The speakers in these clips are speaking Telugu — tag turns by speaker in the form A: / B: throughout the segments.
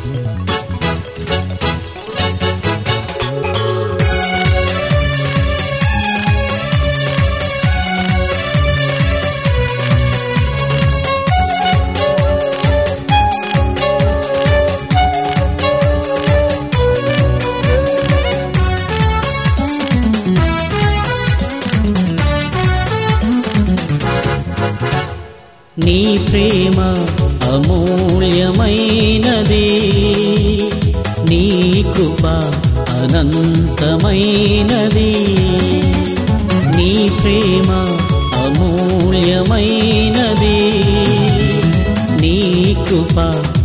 A: నీ ప్రేమ అమూల్యమైనది నీ కృప అనంతమైనది నీ ప్రేమ అమూల్యమైనది నీ కృప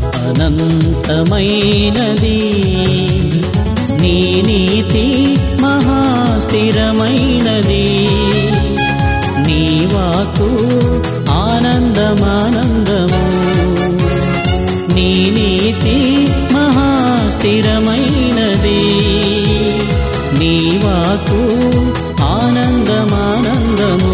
A: అనంతమైనది నీ నీతి మహాస్థిరమైనది నీ వాకు ఆనందమానందము నీ నీతి మహాస్థిరమైనది నీ వాకు ఆనందమానందము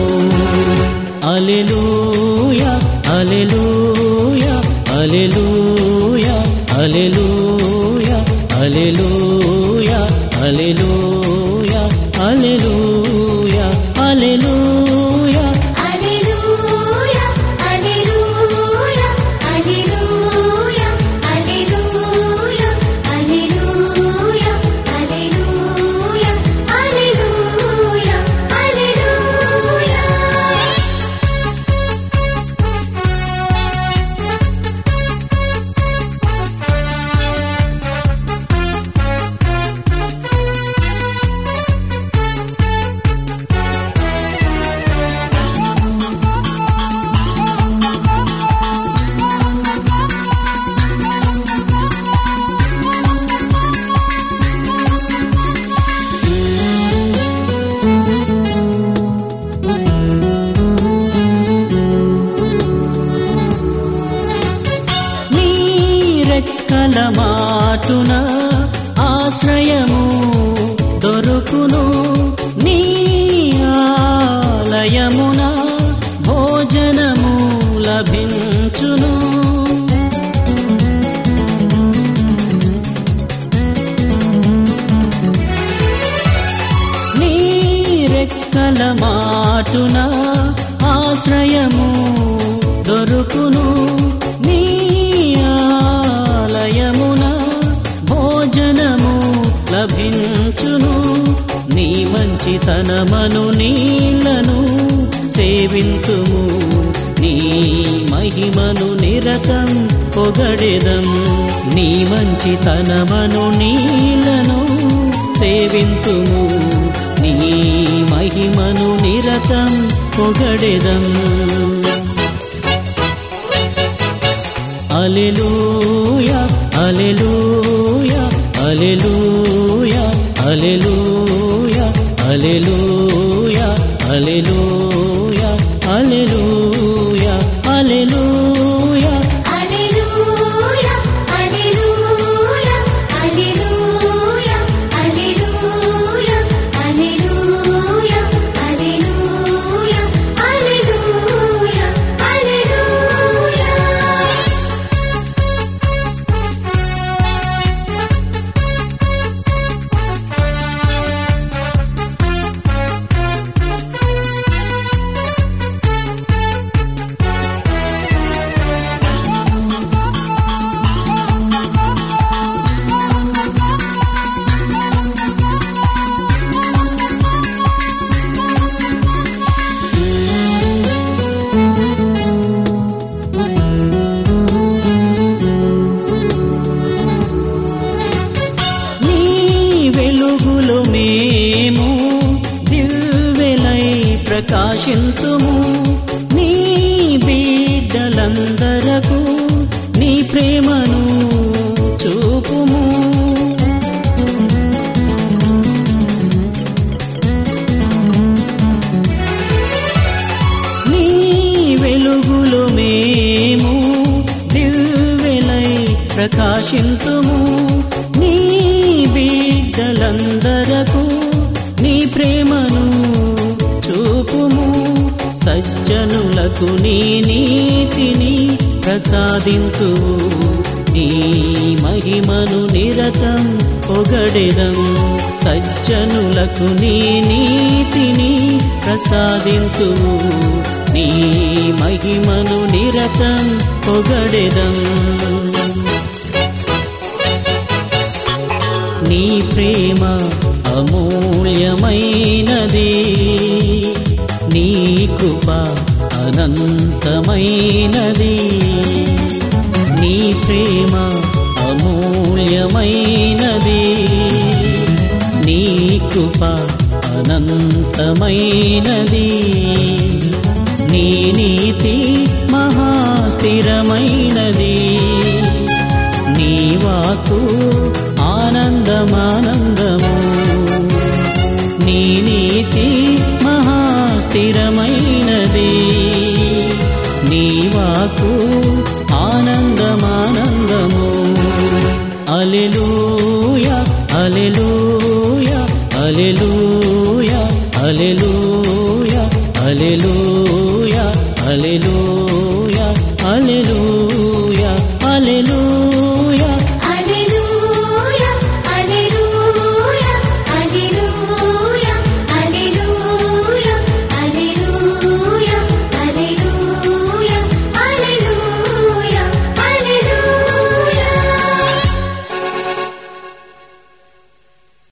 A: alleluia alleluia alleluia alleluia alleluia alleluia alleluia alleluia
B: Alleluia, alleluia, alleluia, alleluia, alleluia, alleluia, alleluia, alleluia.
A: నీ రెక్కల మాటున ఆశ్రయము దొరుకును నీ ఆలయమున భోజనము లభించును నీ రెక్కల మాటున ఆశ్రయము దొరుకును నీ ఆలయమున భోజనము లభించును నీ మంచితనమను నీళ్లను సేవింతుము నీ మహిమను నిరతం పొగడెదం నీ మంచితనమను నీళ్లను సేవింతుము నీ మహిమను నిరతం పొగడెదం alleluia alleluia alleluia alleluia alleluia alleluia alleluia alleluia
B: Alleluia, alleluia, alleluia, alleluia, alleluia, alleluia, alleluia, alleluia.
A: నీ వెలుగులు మేము దివ్వెలై ప్రకాశింతుము నీ బిడ్డలందరకు నీ ప్రేమను చూపుము నీ వెలుగులు మేము దివ్వెలై ప్రకాశింతుము నీ బిడ్డలందరకు నీ ప్రేమను చూపుము సజ్జనులకు నీ నీతిని ప్రసాదింతు నీ మహిమను నిరతం పొగడెదం సజ్జనులకు నీ నీతిని ప్రసాదింతు నీ మహిమను నిరతం పొగడెదం నీ ప్రేమ అమూల్యమైనది నీ కృప అనంతమైనది నీ ప్రేమ అమూల్యమైనది నీ కృప అనంతమైనది నీ నీతి మహాస్థిరమైనది నీ వాకు ఆనందమానందము నీ నీతి మహాస్థిరమైనది నీ వాకు ఆనందమానందము alleluia alleluia alleluia alleluia alleluia hallelujah